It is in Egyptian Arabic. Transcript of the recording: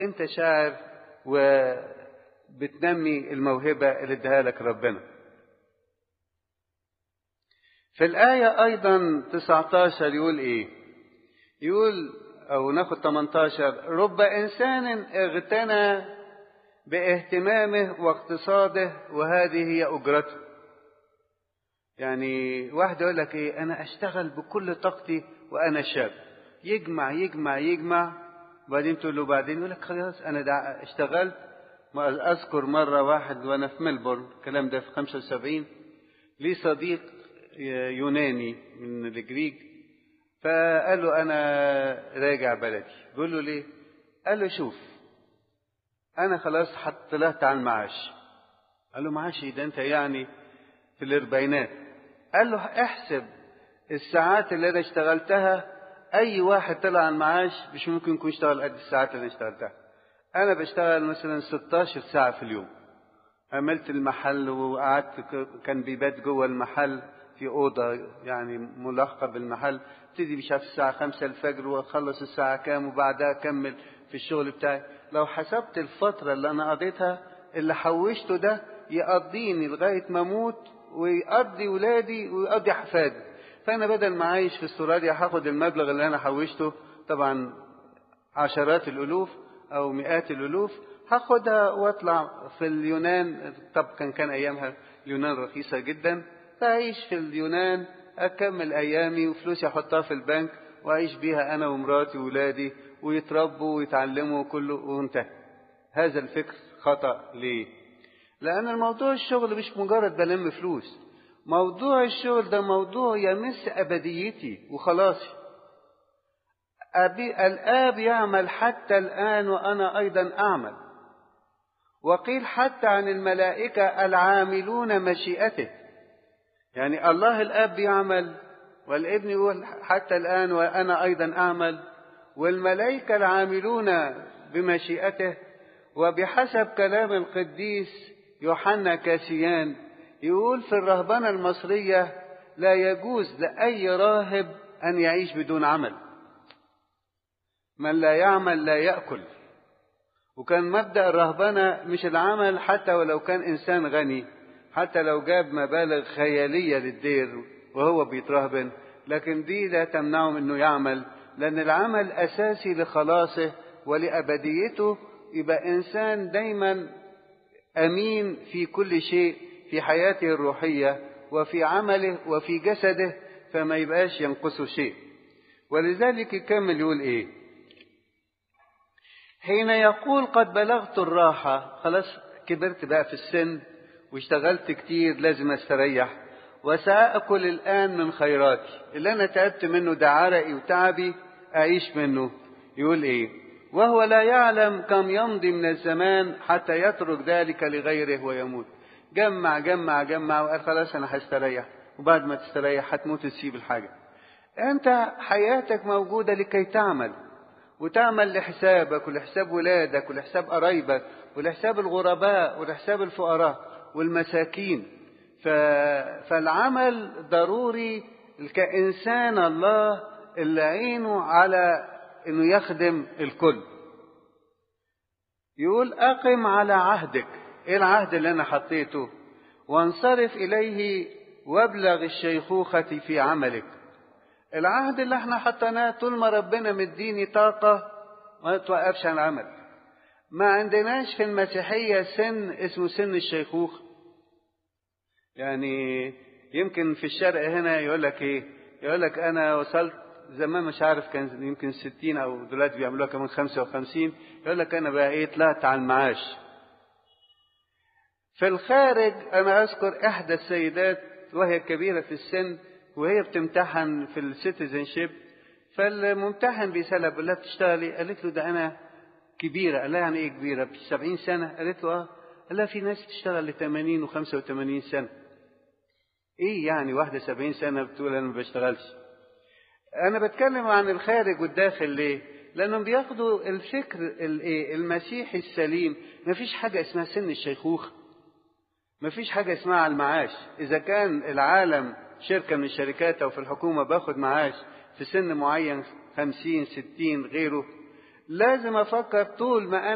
انت شاعر وبتنمي الموهبة اللي اداها لك ربنا في الآية أيضا 19 يقول إيه يقول أو ناخد 18 رب إنسان اغتنى باهتمامه واقتصاده وهذه هي أجرته يعني واحد يقول لك إيه أنا أشتغل بكل طاقتي وأنا شاب يجمع يجمع يجمع وبعدين تقول له بعدين يقول لك خلاص أنا دع... اشتغلت أذكر مرة واحد وأنا في ملبورن الكلام ده في 75 لي صديق يوناني من الجريج فقال له انا راجع بلدي بيقول له ليه قال له شوف انا خلاص حط طلعت على المعاش قال له معاش ده انت يعني في الاربعينات قال له احسب الساعات اللي انا اشتغلتها اي واحد طلع على المعاش مش ممكن يكون اشتغل قد الساعات اللي انا اشتغلتها انا بشتغل مثلا 16 ساعه في اليوم عملت المحل وقعدت كان بيبات جوه المحل في أوضة يعني ملحقة بالمحل ابتدي مش عارف الساعة خمسة الفجر وأخلص الساعة كام وبعدها أكمل في الشغل بتاعي لو حسبت الفترة اللي أنا قضيتها اللي حوشته ده يقضيني لغاية ما أموت ويقضي ولادي ويقضي حفادي فأنا بدل ما عايش في استراليا هاخد المبلغ اللي أنا حوشته طبعا عشرات الألوف أو مئات الألوف هاخدها واطلع في اليونان طب كان كان أيامها اليونان رخيصة جدا فأعيش في اليونان أكمل أيامي وفلوسي أحطها في البنك وأعيش بيها أنا ومراتي وولادي ويتربوا ويتعلموا كله وانتهى هذا الفكر خطأ ليه؟ لأن الموضوع الشغل مش مجرد بلم فلوس موضوع الشغل ده موضوع يمس أبديتي وخلاصي أبي الآب يعمل حتى الآن وأنا أيضا أعمل وقيل حتى عن الملائكة العاملون مشيئته يعني الله الاب يعمل والابن يقول حتى الان وانا ايضا اعمل والملائكه العاملون بمشيئته وبحسب كلام القديس يوحنا كاسيان يقول في الرهبنه المصريه لا يجوز لاي راهب ان يعيش بدون عمل من لا يعمل لا ياكل وكان مبدا الرهبنه مش العمل حتى ولو كان انسان غني حتى لو جاب مبالغ خيالية للدير وهو بيترهبن لكن دي لا تمنعه من انه يعمل لان العمل اساسي لخلاصه ولابديته يبقى انسان دايما امين في كل شيء في حياته الروحيه وفي عمله وفي جسده فما يبقاش ينقصه شيء ولذلك يكمل يقول ايه حين يقول قد بلغت الراحه خلاص كبرت بقى في السن واشتغلت كتير لازم استريح وسأكل الآن من خيراتي اللي أنا تعبت منه ده عرقي وتعبي أعيش منه يقول إيه وهو لا يعلم كم يمضي من الزمان حتى يترك ذلك لغيره ويموت جمع جمع جمع وقال خلاص أنا هستريح وبعد ما تستريح هتموت تسيب الحاجة أنت حياتك موجودة لكي تعمل وتعمل لحسابك ولحساب ولادك ولحساب قرايبك ولحساب الغرباء ولحساب الفقراء والمساكين ف... فالعمل ضروري كإنسان الله اللي عينه على انه يخدم الكل يقول اقم على عهدك ايه العهد اللي انا حطيته وانصرف اليه وابلغ الشيخوخة في عملك العهد اللي احنا حطيناه طول ما ربنا مديني طاقة ما توقفش عن العمل ما عندناش في المسيحية سن اسمه سن الشيخوخة يعني يمكن في الشرق هنا يقول لك ايه يقول لك انا وصلت زمان مش عارف كان يمكن ستين او دلوقتي بيعملوها كمان خمسة وخمسين يقول لك انا بقى ايه طلعت على المعاش في الخارج انا اذكر احدى السيدات وهي كبيرة في السن وهي بتمتحن في السيتيزنشيب فالممتحن بيسألها بيقول لها بتشتغلي قالت له ده انا كبيرة قال لها يعني ايه كبيرة 70 سنة قالت له اه قال لها في ناس بتشتغل ل 80 و85 سنة ايه يعني واحدة 70 سنة بتقول انا ما بشتغلش انا بتكلم عن الخارج والداخل ليه لانهم بياخدوا الفكر الايه المسيحي السليم ما فيش حاجة اسمها سن الشيخوخة ما فيش حاجة اسمها على المعاش اذا كان العالم شركة من الشركات او في الحكومة باخد معاش في سن معين خمسين ستين غيره لازم افكر طول ما